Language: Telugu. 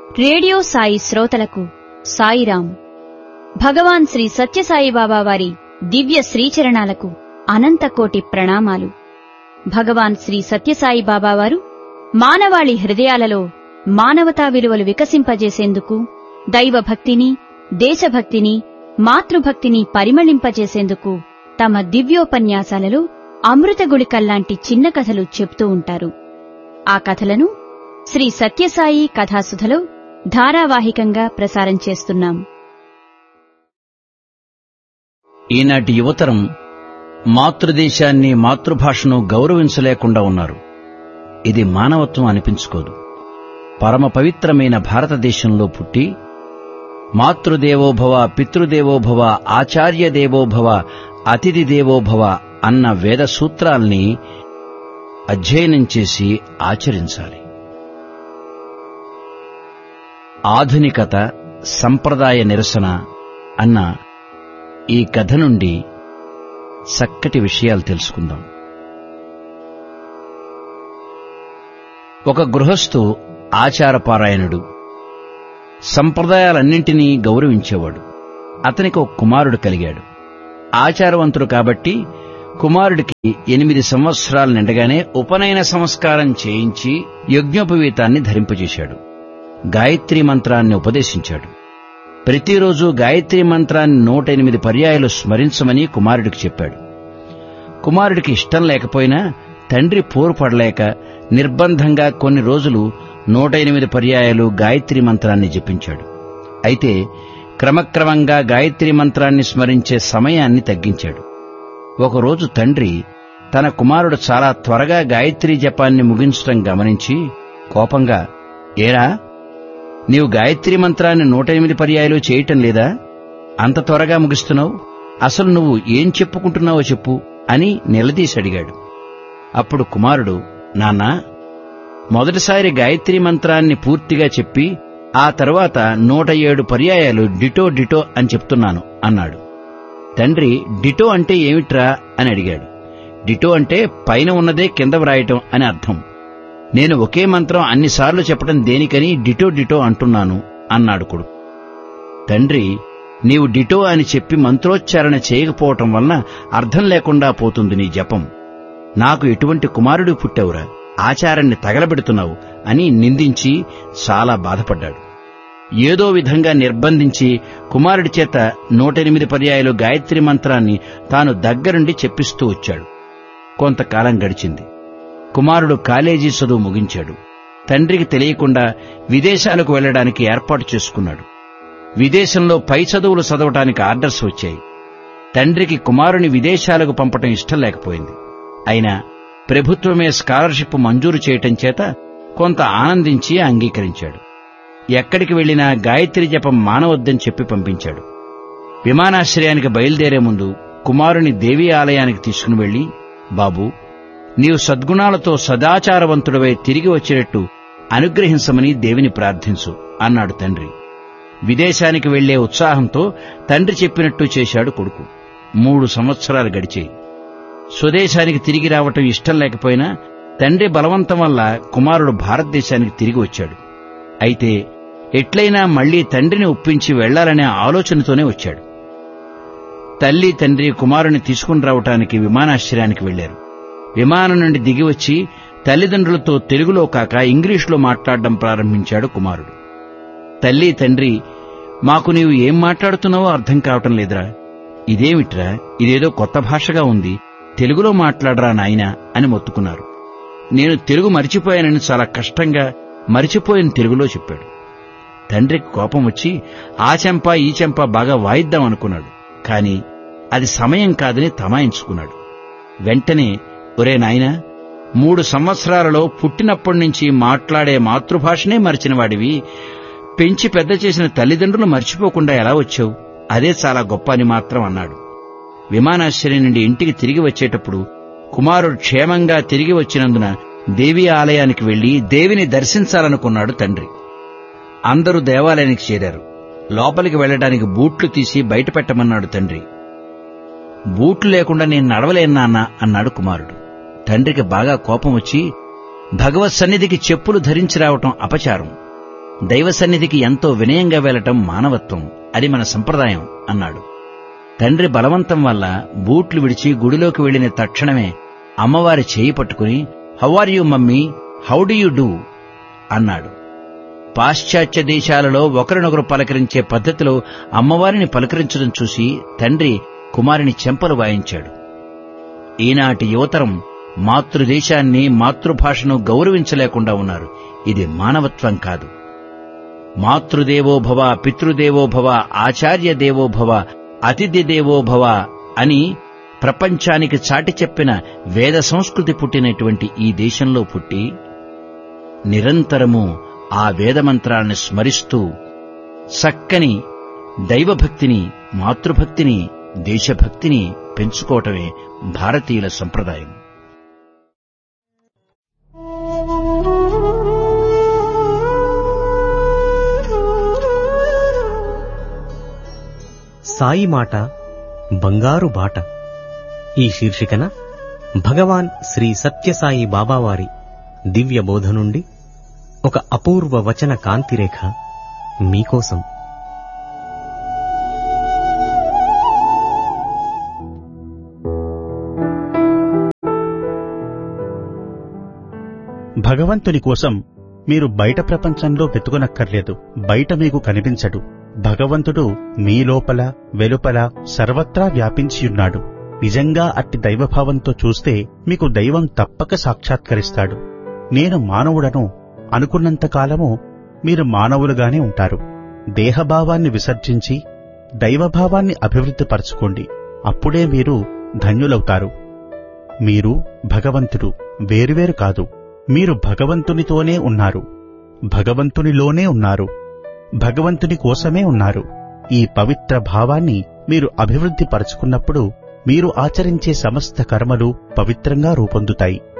రేడియో సాయి శ్రోతలకు సాయిరాం భగవాన్ శ్రీ సత్యసాయి బాబా వారి దివ్య శ్రీచరణాలకు అనంతకోటి ప్రణామాలు భగవాన్ శ్రీ సత్యసాయి బాబా వారు మానవాళి హృదయాలలో మానవతా విలువలు వికసింపజేసేందుకు దైవభక్తిని దేశభక్తిని మాతృభక్తిని పరిమళింపజేసేందుకు తమ దివ్యోపన్యాసాలలో అమృత గుళికల్లాంటి చిన్న కథలు చెప్తూ ఉంటారు ఆ కథలను శ్రీ సత్యసాయి కథాసుధలో ధారావాహికంగా ప్రసారం చేస్తున్నాం ఈనాటి యువతరం మాతృదేశాన్ని మాతృభాషను గౌరవించలేకుండా ఉన్నారు ఇది మానవత్వం అనిపించుకోదు పరమ పవిత్రమైన భారతదేశంలో పుట్టి మాతృదేవోభవ పితృదేవోభవ ఆచార్య దేవోభవ అతిథి దేవోభవ అన్న వేద సూత్రాల్ని అధ్యయనం చేసి ఆచరించాలి ఆధునికత సంప్రదాయ నిరసన అన్న ఈ కథ నుండి చక్కటి విషయాలు తెలుసుకుందాం ఒక గృహస్థు ఆచారపారాయణుడు సంప్రదాయాలన్నింటినీ గౌరవించేవాడు అతనికి ఒక కుమారుడు కలిగాడు ఆచారవంతుడు కాబట్టి కుమారుడికి ఎనిమిది సంవత్సరాలు నిండగానే ఉపనయన సంస్కారం చేయించి యజ్ఞోపవీతాన్ని ధరింపజేశాడు గాయత్రీ మంత్రాన్ని ఉపదేశించాడు ప్రతిరోజు గాయత్రీ మంత్రాన్ని నూట ఎనిమిది పర్యాయాలు స్మరించమని కుమారుడికి చెప్పాడు కుమారుడికి ఇష్టం లేకపోయినా తండ్రి పోరు పడలేక నిర్బంధంగా కొన్ని రోజులు నూట ఎనిమిది పర్యాయాలు గాయత్రీ మంత్రాన్ని జపించాడు అయితే క్రమక్రమంగా గాయత్రీ మంత్రాన్ని స్మరించే సమయాన్ని తగ్గించాడు ఒకరోజు తండ్రి తన కుమారుడు చాలా త్వరగా గాయత్రీ జపాన్ని ముగించడం గమనించి కోపంగా ఏరా నీవు గాయత్రీ మంత్రాన్ని నూట ఎనిమిది పర్యాయాలు చేయటం లేదా అంత త్వరగా ముగిస్తున్నావు అసలు నువ్వు ఏం చెప్పుకుంటున్నావో చెప్పు అని నిలదీసి అడిగాడు అప్పుడు కుమారుడు నాన్నా మొదటిసారి గాయత్రీ మంత్రాన్ని పూర్తిగా చెప్పి ఆ తరువాత నూట ఏడు పర్యాయాలు డిటో డిటో అని చెప్తున్నాను అన్నాడు తండ్రి డిటో అంటే ఏమిట్రా అని అడిగాడు డిటో అంటే పైన ఉన్నదే కింద వ్రాయటం అని అర్థం నేను ఒకే మంత్రం అన్నిసార్లు చెప్పడం దేనికని డిటో డిటో అంటున్నాను అన్నాడు కొడుకు తండ్రి నీవు డిటో అని చెప్పి మంత్రోచ్చారణ చేయకపోవటం వలన అర్థం లేకుండా పోతుంది నీ జపం నాకు ఎటువంటి కుమారుడు పుట్టావురా ఆచారాన్ని తగలబెడుతున్నావు అని నిందించి చాలా బాధపడ్డాడు ఏదో విధంగా నిర్బంధించి కుమారుడి చేత నూటెనిమిది పర్యాయాలు గాయత్రి మంత్రాన్ని తాను దగ్గరుండి చెప్పిస్తూ వచ్చాడు కొంతకాలం గడిచింది కుమారుడు కాలేజీ చదువు ముగించాడు తండ్రికి తెలియకుండా విదేశాలకు వెళ్లడానికి ఏర్పాటు చేసుకున్నాడు విదేశంలో పై చదువులు చదవటానికి ఆర్డర్స్ వచ్చాయి తండ్రికి కుమారుని విదేశాలకు పంపటం ఇష్టం లేకపోయింది అయినా ప్రభుత్వమే స్కాలర్షిప్ మంజూరు చేయటం చేత కొంత ఆనందించి అంగీకరించాడు ఎక్కడికి వెళ్లినా గాయత్రి జపం మానవద్దని చెప్పి పంపించాడు విమానాశ్రయానికి బయలుదేరే ముందు కుమారుని దేవీ ఆలయానికి తీసుకుని వెళ్లి బాబూ నీవు సద్గుణాలతో సదాచారవంతుడవై తిరిగి వచ్చేటట్టు అనుగ్రహించమని దేవిని ప్రార్థించు అన్నాడు తండ్రి విదేశానికి వెళ్లే ఉత్సాహంతో తండ్రి చెప్పినట్టు చేశాడు కొడుకు మూడు సంవత్సరాలు గడిచాయి స్వదేశానికి తిరిగి రావటం ఇష్టం లేకపోయినా తండ్రి బలవంతం వల్ల కుమారుడు భారతదేశానికి తిరిగి వచ్చాడు అయితే ఎట్లయినా మళ్లీ తండ్రిని ఒప్పించి వెళ్లాలనే ఆలోచనతోనే వచ్చాడు తల్లి తండ్రి కుమారుని తీసుకుని రావటానికి విమానాశ్రయానికి వెళ్లారు విమానం నుండి దిగి వచ్చి తల్లిదండ్రులతో తెలుగులో కాక ఇంగ్లీషులో మాట్లాడడం ప్రారంభించాడు కుమారుడు తల్లి తండ్రి మాకు నీవు ఏం మాట్లాడుతున్నావో అర్థం కావటం లేదురా ఇదేమిట్రా ఇదేదో కొత్త భాషగా ఉంది తెలుగులో మాట్లాడరా నాయనా అని మొత్తుకున్నారు నేను తెలుగు మరిచిపోయానని చాలా కష్టంగా మరిచిపోయిన తెలుగులో చెప్పాడు తండ్రికి కోపం వచ్చి ఆ చెంప ఈ చెంప బాగా వాయిద్దాం అనుకున్నాడు కాని అది సమయం కాదని తమాయించుకున్నాడు వెంటనే ఒరే నాయనా మూడు సంవత్సరాలలో పుట్టినప్పటి నుంచి మాట్లాడే మాతృభాషనే మరిచిన వాడివి పెంచి పెద్ద చేసిన తల్లిదండ్రులు మర్చిపోకుండా ఎలా వచ్చావు అదే చాలా గొప్ప అని మాత్రం అన్నాడు విమానాశ్రయం నుండి ఇంటికి తిరిగి వచ్చేటప్పుడు కుమారుడు క్షేమంగా తిరిగి వచ్చినందున దేవి ఆలయానికి వెళ్లి దేవిని దర్శించాలనుకున్నాడు తండ్రి అందరూ దేవాలయానికి చేరారు లోపలికి వెళ్లడానికి బూట్లు తీసి బయట పెట్టమన్నాడు తండ్రి బూట్లు లేకుండా నేను నడవలేను నాన్న అన్నాడు కుమారుడు తండ్రికి బాగా కోపం వచ్చి భగవత్ సన్నిధికి చెప్పులు ధరించి రావటం అపచారం దైవ సన్నిధికి ఎంతో వినయంగా వెళ్లటం మానవత్వం అది మన సంప్రదాయం అన్నాడు తండ్రి బలవంతం వల్ల బూట్లు విడిచి గుడిలోకి వెళ్లిన తక్షణమే అమ్మవారి చేయి పట్టుకుని how are you mummy how do you do అన్నాడు పాశ్చాత్య దేశాలలో ఒకరినొకరు పలకరించే పద్ధతిలో అమ్మవారిని పలకరించడం చూసి తండ్రి కుమారుని చెంపలు వాయించాడు ఈనాటి యువతరం మాతృదేశాన్ని మాతృభాషను గౌరవించలేకుండా ఉన్నారు ఇది మానవత్వం కాదు మాతృదేవో భవ పితృదేవో భవ ఆచార్య దేవో భవ అతిథి దేవో భవ అని ప్రపంచానికి చాటి చెప్పిన వేద సంస్కృతి పుట్టినటువంటి ఈ దేశంలో పుట్టి నిరంతరము ఆ వేదమంత్రాన్ని స్మరిస్తూ చక్కని దైవభక్తిని మాతృభక్తిని దేశభక్తిని పెంచుకోవటమే భారతీయుల సంప్రదాయం సాయి మాట బంగారు బాట ఈ శీర్షికన భగవాన్ శ్రీ సత్యసాయి బాబావారి దివ్య బోధ నుండి ఒక అపూర్వ వచన కాంతిరేఖ మీకోసం భగవంతుని కోసం మీరు బయట ప్రపంచంలో వెతుకునక్కర్లేదు బయట మీకు కనిపించడు భగవంతుడు మీ లోపల వెలుపల సర్వత్రా వ్యాపించియున్నాడు నిజంగా అట్టి దైవభావంతో చూస్తే మీకు దైవం తప్పక సాక్షాత్కరిస్తాడు నేను మానవుడను అనుకున్నంతకాలము మీరు మానవులుగానే ఉంటారు దేహభావాన్ని విసర్జించి దైవభావాన్ని అభివృద్ధిపరచుకోండి అప్పుడే మీరు ధన్యులవుతారు మీరు భగవంతుడు వేరువేరు కాదు మీరు భగవంతునితోనే ఉన్నారు భగవంతునిలోనే ఉన్నారు భగవంతుని కోసమే ఉన్నారు ఈ పవిత్ర భావాన్ని మీరు అభివృద్ధి పరచుకున్నప్పుడు మీరు ఆచరించే సమస్త కర్మలు పవిత్రంగా రూపొందుతాయి